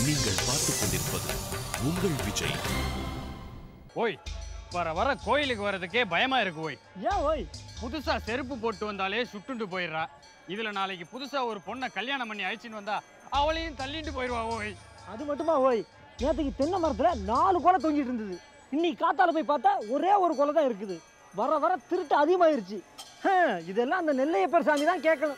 நீங்கள் பார்த்துக் கொண்டிருப்பது உங்கள் விஜய் ஓய் வர வர கோயிலுக்கு வர்றதுக்கே பயமா இருக்கு ஓய் ஏன் ஓய் புதுசா செருப்பு போட்டு வந்தாலே சுட்டுண்டு போயிடுறா இதுல நாளைக்கு புதுசா ஒரு பொண்ணை கல்யாணம் பண்ணி அழைச்சின்னு வந்தா அவளையும் தள்ளிட்டு போயிடுவா ஓய் அது மட்டுமா ஓய் நேற்றுக்கு தென்னை மரத்துல நாலு கொலை தொங்கிட்டு இருந்தது இன்னைக்கு காத்தால போய் பார்த்தா ஒரே ஒரு கொலை தான் இருக்குது வர வர திருட்டு அதிகமாயிருச்சு ஹம், இதெல்லாம் அந்த நெல்லையப்பர் சாமி தான் கேட்கணும்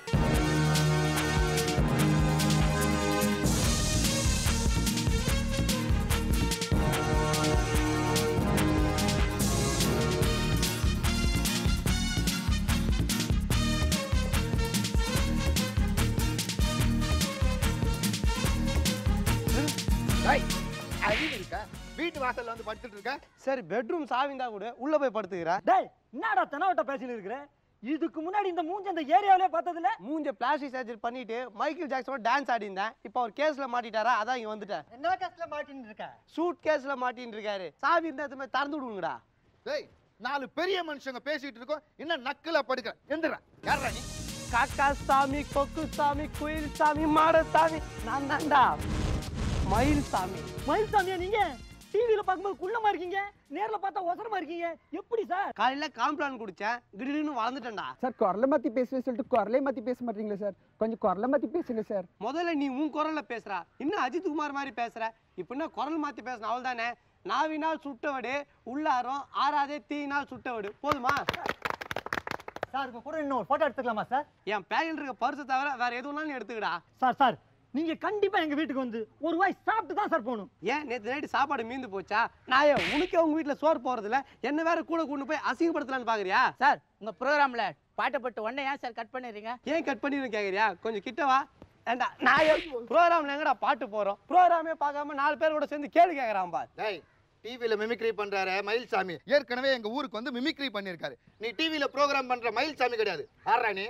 அறிவு இருக்கா வீட்டு வாசல்ல வந்து படுத்துட்டு இருக்க சரி பெட்ரூம் சாவிந்தா கூட உள்ள போய் படுத்துக்கிறேன் டேய் என்னடா தெனாவட்ட பேசிட்டு இருக்கிற இதுக்கு முன்னாடி இந்த மூஞ்சி அந்த ஏரியாவிலே பார்த்ததில்ல மூஞ்ச பிளாஸ்டிக் சர்ஜரி பண்ணிட்டு மைக்கேல் ஜாக்சனோட டான்ஸ் ஆடி இருந்தேன் இப்போ அவர் கேஸ்ல மாட்டிட்டாரா அதான் இங்க வந்துட்டேன் என்ன கேஸ்ல மாட்டின்னு இருக்க சூட் கேஸ்ல மாட்டின்னு இருக்காரு சாவி இருந்தா எதுவுமே திறந்து விடுங்கடா டேய் நாலு பெரிய மனுஷங்க பேசிட்டு இருக்கோம் என்ன நக்கலா படுக்கிற எந்திரா யாரா நீ காக்கா சாமி கொக்கு சாமி குயில் சாமி மாட சாமி நான் தான்டா மயில் சாமி மயில்சாமியா நீங்க டிவியில பார்க்கும்போது குள்ளமா இருக்கீங்க நேர்ல பார்த்தா ஒசரமா இருக்கீங்க எப்படி சார் காலையில காம்ப்ளான் குடிச்சேன் திடீர்னு வளர்ந்துட்டேன்டா சார் குரலை மாற்றி பேசுவேன் சொல்லிட்டு குரலே மாற்றி பேச மாட்டீங்களா சார் கொஞ்சம் குரலை மாற்றி பேசுங்க சார் முதல்ல நீ உன் குரல்ல பேசுறா இன்னும் அஜித் குமார் மாதிரி பேசுற இப்போ என்ன குரல் மாத்தி பேசுன அவள் தானே நாவினால் சுட்டவடு உள்ளாரம் ஆறாதே தீயினால் சுட்டவடு போதுமா சார் இப்போ கூட இன்னும் ஒரு போட்டோ எடுத்துக்கலாமா சார் என் பேக்கில் இருக்க பர்ஸை தவிர வேற எதுவும் நீ எடுத்துக்கடா சார் சார் நீங்க கண்டிப்பா எங்க வீட்டுக்கு வந்து ஒரு வாய் சாப்பிட்டு தான் சார் போகணும் ஏன் நேற்று நைட்டு சாப்பாடு மீந்து போச்சா நான் ஏன் உனக்கே உங்க வீட்டில் சோறு போறதில்ல என்ன வேற கூட கொண்டு போய் அசிங்கப்படுத்தலான்னு பாக்குறியா சார் உங்க ப்ரோக்ராம்ல பாட்டை போட்டு உடனே ஏன் சார் கட் பண்ணிடுறீங்க ஏன் கட் பண்ணிடுன்னு கேக்குறியா கொஞ்சம் கிட்ட வா ஏண்டா நான் ப்ரோக்ராம்ல எங்கடா பாட்டு போறோம் ப்ரோக்ராமே பார்க்காம நாலு பேர் கூட சேர்ந்து கேள்வி கேட்கறான் பார் டேய் டிவில மிமிக்ரி பண்றாரு மயில்சாமி ஏற்கனவே எங்க ஊருக்கு வந்து மிமிக்ரி பண்ணிருக்காரு நீ டிவில ப்ரோகிராம் பண்ற மயில்சாமி கிடையாது யாரா நீ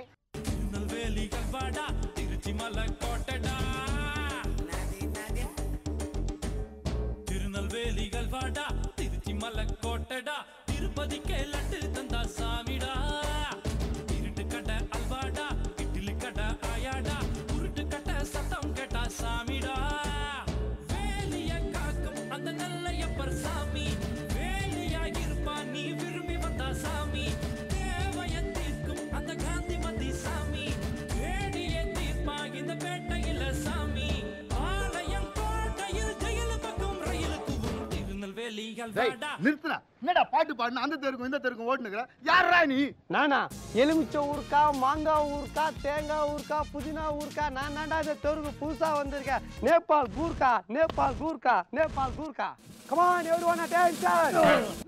திருநெல்வேலிகள் வாடா திருச்சி மலை கோட்டடா திருப்பதிக்கே லட்டு தந்தா சாமிடா இருட்டு கடை அல்வாடா இட்லி கடை ஆயாடா உருட்டு கடை சத்தம் கேட்டா சாமிடா வேலிய காக்கும் அந்த நல்லையப்பர் சாமி வேலியா இருப்பான் நீ விரும்பி வந்தா சாமி தேவைய தீர்க்கும் அந்த காந்திமதி சாமி வேடிய தீர்ப்பா இந்த பேட்டையில சாமி ஆலயம் கோட்டையில் ஜெயில் பக்கம் ரயிலுக்கும் திருநெல்வேலிகள் டேய் வாடா நிறுத்துறா என்னடா பாட்டு பாடுன அந்த தெருக்கும் இந்த தெருக்கும் ஓட்டுனுக்குற யாரா நீ நானா எலுமிச்சை ஊருக்கா மாங்காய் ஊருக்கா தேங்காய் ஊருக்கா புதினா ஊருக்கா நான் தான்டா இந்த தெருவுக்கு புதுசா வந்திருக்கேன் Nepal Gurkha Nepal Gurkha Nepal Gurkha come on everyone attention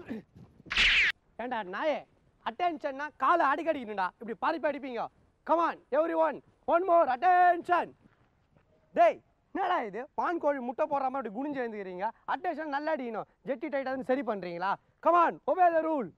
ஏண்டா நாயே அட்டென்ஷன்னா காலை அடிக்கடிக்கணும்டா இப்படி பாரிப்பி அடிப்பீங்க come on everyone one more attention டேய் என்னடா இது பான் கோழி முட்டை போடுற மாதிரி இப்படி குனிஞ்சு எழுந்துக்கிறீங்க அட்டென்ஷன் நல்லா அடிக்கணும் ஜெட்டி டைட்டாக சரி பண்றீங்களா கமான் ஒபே த ரூல்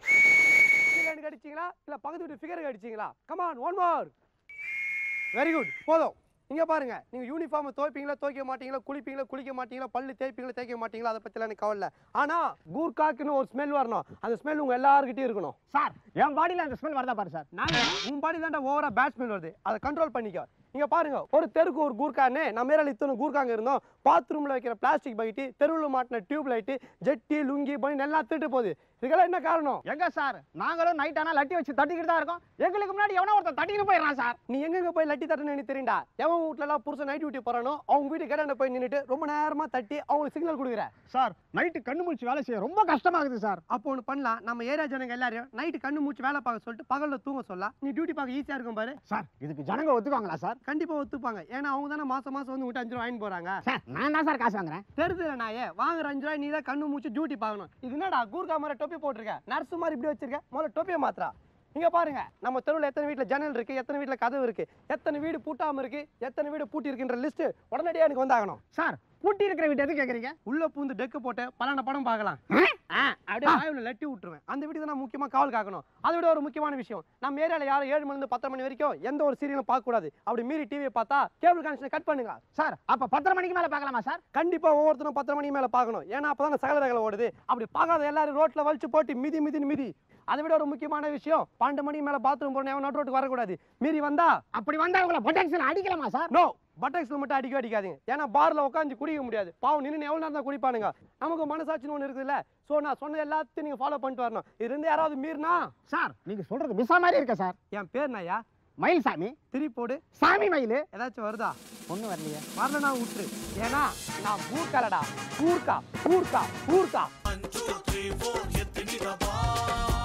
கீழே கடிச்சிங்களா இல்ல பக்கத்து வீட்டு ஃபிகர் கடிச்சிங்களா come on one more very good போதும் இங்க பாருங்க நீங்க யூனிஃபார்ம் துவைப்பீங்களா துவைக்க மாட்டீங்களா குளிப்பீங்களா குளிக்க மாட்டீங்களா பல்லு தேய்ப்பீங்களா தேய்க்க மாட்டீங்களா அதை பத்திலாம் எனக்கு கவலை இல்ல. ஆனா கூர்க்காக்குன்னு ஒரு ஸ்மெல் வரணும் அந்த ஸ்மெல் உங்க எல்லாருக்கிட்டையும் இருக்கணும் சார் என் பாடியில அந்த ஸ்மெல் வரதா பாரு சார் நான் உன் பாடி தாண்டா ஓவரா பேட் ஸ்மெல் வருது அதை கண்ட்ரோல் பண்ணிக்கோ இங்க பாருங்க ஒரு தெருக்கு ஒரு கூர்க்கான்னு நம்ம மேல இத்தனை கூர்க்காங்க இருந்தோம் பாத்ரூம்ல வைக்கிற பிளாஸ்டிக் பைட்டு தெருவில் மாட்டின டியூப் லைட்டு ஜெட்டி லுங்கி பண்ணி எல்லாம் திருட்டு போகுது இதுக்கெல்லாம் என்ன காரணம் எங்க சார் நாங்களும் நைட் ஆனா லட்டி வச்சு தட்டிக்கிட்டு தான் இருக்கோம் எங்களுக்கு முன்னாடி எவனோ ஒருத்தன் தட்டிக்கிட்டு போயிடுறான் சார் நீ எங்கெங்க போய் லட்டி தட்டுன்னு எனக்கு தெரியும்டா எவன் வீட்ல எல்லாம் புருஷன் நைட் டியூட்டி போறானோ அவங்க வீட்டு கேட்டாண்ட போய் நின்னுட்டு ரொம்ப நேரமா தட்டி அவங்களுக்கு சிக்னல் கொடுக்குற சார் நைட்டு கண்ணு முழிச்சு வேலை செய்ய ரொம்ப கஷ்டமாகுது சார் அப்போ ஒன்று பண்ணலாம் நம்ம ஏரியா ஜனங்க எல்லாரையும் நைட்டு கண்ணு மூச்சு வேலை பார்க்க சொல்லிட்டு பகல்ல தூங்க சொல்லலாம் நீ டியூட்டி பார்க்க ஈஸியா இருக்கும் பாரு சார் இதுக்கு ஜனங்க ஒத்துக்குவாங்களா சார் கண்டிப்பா ஒத்துப்பாங்க ஏன்னா அவங்க தானே மாசம் மாசம் வந்து விட்டு அஞ்சு ரூபா வாங்கி போறாங்க சார் நான் தான் சார் காசு வாங்குறேன் தெரியுதுல நாயே வாங்குற அஞ்சு ரூபாய் நீ தான் கண்ணு மூச்சு டியூட்டி பார்க்கணும் இது என்னடா கூர்க்கா மாதிரி டொப்பி போட்டிருக்க நர்ஸ் மாதிரி இப்படி வச்சிருக்க முதல்ல டொப்பியை மாத்திரா இங்க பாருங்க நம்ம தெருவில் எத்தனை வீட்ல ஜன்னல் இருக்கு எத்தனை வீட்ல கதவு இருக்கு எத்தனை வீடு பூட்டாம இருக்கு எத்தனை வீடு பூட்டி இருக்குன்ற லிஸ்ட் உடனடியா எனக்கு வந்தாகணும் சார் பூட்டி இருக்கிற வீட்டு எது கேக்குறீங்க உள்ள பூந்து டெக்கு போட்டு பலான படம் பார்க்கலாம் ஆ, அப்படியே வாயுல லட்டி விட்டுருவேன் அந்த வீட்டுக்கு தான் நான் முக்கியமா காவல் காக்கணும் அதை விட ஒரு முக்கியமான விஷயம் நம்ம ஏரியால யாரும் ஏழு மணி இருந்து பத்தரை மணி வரைக்கும் எந்த ஒரு சீரியலும் பார்க்க கூடாது அப்படி மீறி டிவியை பார்த்தா கேபிள் கனெக்ஷன் கட் பண்ணுங்க சார் அப்ப பத்தரை மணிக்கு மேல பார்க்கலாமா சார் கண்டிப்பா ஒவ்வொருத்தரும் பத்தரை மணி மேல பார்க்கணும் ஏன்னா அப்பதான் சகல ரகல ஓடுது அப்படி பார்க்காத எல்லாரும் ரோட்ல வலிச்சு போட்டு மிதி மிதின்னு மிதி அதை விட ஒரு முக்கியமான விஷயம் பன்னெண்டு மணி மேல பாத்ரூம் போறேன் நோட் ரோட்டுக்கு வரக்கூடாது மீறி வந்தா அப்படி வந்தா உங்களை பொட்டன்ஷியல் அடிக்கலாமா சார் நோ பட்டக்ஸில் மட்டும் அடிக்க அடிக்காதீங்க ஏன்னா பாரில் உட்காந்து குடிக்க முடியாது பாவம் நின்று எவ்வளோ நேரம் தான் குடிப்பானுங்க நமக்கு மனசாட்சின்னு ஒன்று இருக்குதுல்ல ஸோ நான் சொன்ன எல்லாத்தையும் நீங்கள் ஃபாலோ பண்ணிட்டு வரணும் இது இருந்து யாராவது மீறினா சார் நீங்க சொல்றது மிஸ்ஸா மாதிரி இருக்க சார் என் பேர் நாயா மயில் சாமி திரி போடு சாமி மயில் ஏதாச்சும் வருதா ஒன்றும் வரலையே வரலனா விட்டுரு ஏன்னா நான் ஊர்க்காலடா ஊர்க்கா ஊர்க்கா ஊர்க்கா One, two, three, four, எத்தனை ரபா